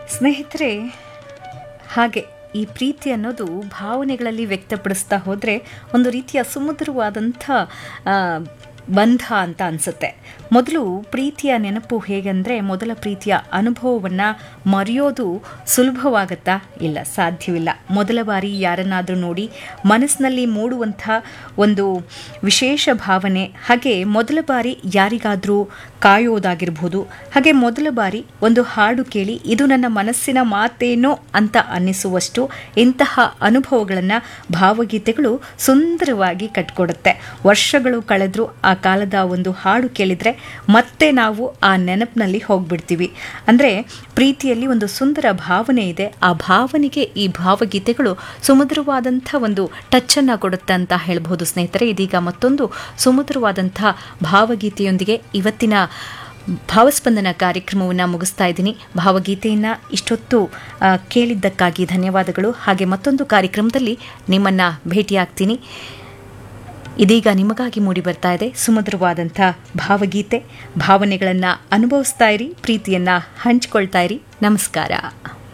ಸ್ನೇಹಿತರೆ ಹಾಗೆ ಈ ಪ್ರೀತಿ ಅನ್ನೋದು ಭಾವನೆಗಳಲ್ಲಿ ವ್ಯಕ್ತಪಡಿಸ್ತಾ ಹೋದರೆ ಒಂದು ರೀತಿಯ ಸುಮಧುರವಾದಂಥ ಆ, ಬಂಧ ಅಂತ ಅನಿಸುತ್ತೆ ಮೊದಲು ಪ್ರೀತಿಯ ನೆನಪು ಹೇಗೆಂದರೆ ಮೊದಲ ಪ್ರೀತಿಯ ಅನುಭವವನ್ನು ಮರೆಯೋದು ಸುಲಭವಾಗತ್ತಾ ಇಲ್ಲ ಸಾಧ್ಯವಿಲ್ಲ ಮೊದಲ ಬಾರಿ ಯಾರನ್ನಾದರೂ ನೋಡಿ ಮನಸ್ಸಿನಲ್ಲಿ ಮೂಡುವಂಥ ಒಂದು ವಿಶೇಷ ಭಾವನೆ ಹಾಗೆ ಮೊದಲ ಬಾರಿ ಯಾರಿಗಾದರೂ ಕಾಯೋದಾಗಿರ್ಬೋದು ಹಾಗೆ ಮೊದಲ ಬಾರಿ ಒಂದು ಹಾಡು ಕೇಳಿ ಇದು ನನ್ನ ಮನಸ್ಸಿನ ಮಾತೇನೋ ಅಂತ ಅನ್ನಿಸುವಷ್ಟು ಇಂತಹ ಅನುಭವಗಳನ್ನು ಭಾವಗೀತೆಗಳು ಸುಂದರವಾಗಿ ಕಟ್ಕೊಡುತ್ತೆ ವರ್ಷಗಳು ಕಳೆದರೂ ಆ ಕಾಲದ ಒಂದು ಹಾಡು ಕೇಳಿದರೆ ಮತ್ತೆ ನಾವು ಆ ನೆನಪಿನಲ್ಲಿ ಹೋಗ್ಬಿಡ್ತೀವಿ ಅಂದರೆ ಪ್ರೀತಿಯಲ್ಲಿ ಒಂದು ಸುಂದರ ಭಾವನೆ ಇದೆ ಆ ಭಾವನೆಗೆ ಈ ಭಾವಗೀತೆಗಳು ಸುಮಧುರವಾದಂಥ ಒಂದು ಟಚ್ಚನ್ನು ಕೊಡುತ್ತೆ ಅಂತ ಹೇಳ್ಬೋದು ಸ್ನೇಹಿತರೆ ಇದೀಗ ಮತ್ತೊಂದು ಸುಮಧುರವಾದಂಥ ಭಾವಗೀತೆಯೊಂದಿಗೆ ಇವತ್ತಿನ ಭಾವಸ್ಪಂದನ ಕಾರ್ಯಕ್ರಮವನ್ನು ಮುಗಿಸ್ತಾ ಇದ್ದೀನಿ ಭಾವಗೀತೆಯನ್ನು ಇಷ್ಟೊತ್ತು ಆ, ಕೇಳಿದ್ದಕ್ಕಾಗಿ ಧನ್ಯವಾದಗಳು ಹಾಗೆ ಮತ್ತೊಂದು ಕಾರ್ಯಕ್ರಮದಲ್ಲಿ ನಿಮ್ಮನ್ನು ಭೇಟಿಯಾಗ್ತೀನಿ ಇದೀಗ ನಿಮಗಾಗಿ ಮೂಡಿ ಬರ್ತಾ ಇದೆ ಸುಮಧುರವಾದಂಥ ಭಾವಗೀತೆ ಭಾವನೆಗಳನ್ನು ಅನುಭವಿಸ್ತಾ ಇರಿ ಪ್ರೀತಿಯನ್ನು ಹಂಚ್ಕೊಳ್ತಾ ಇರಿ ನಮಸ್ಕಾರ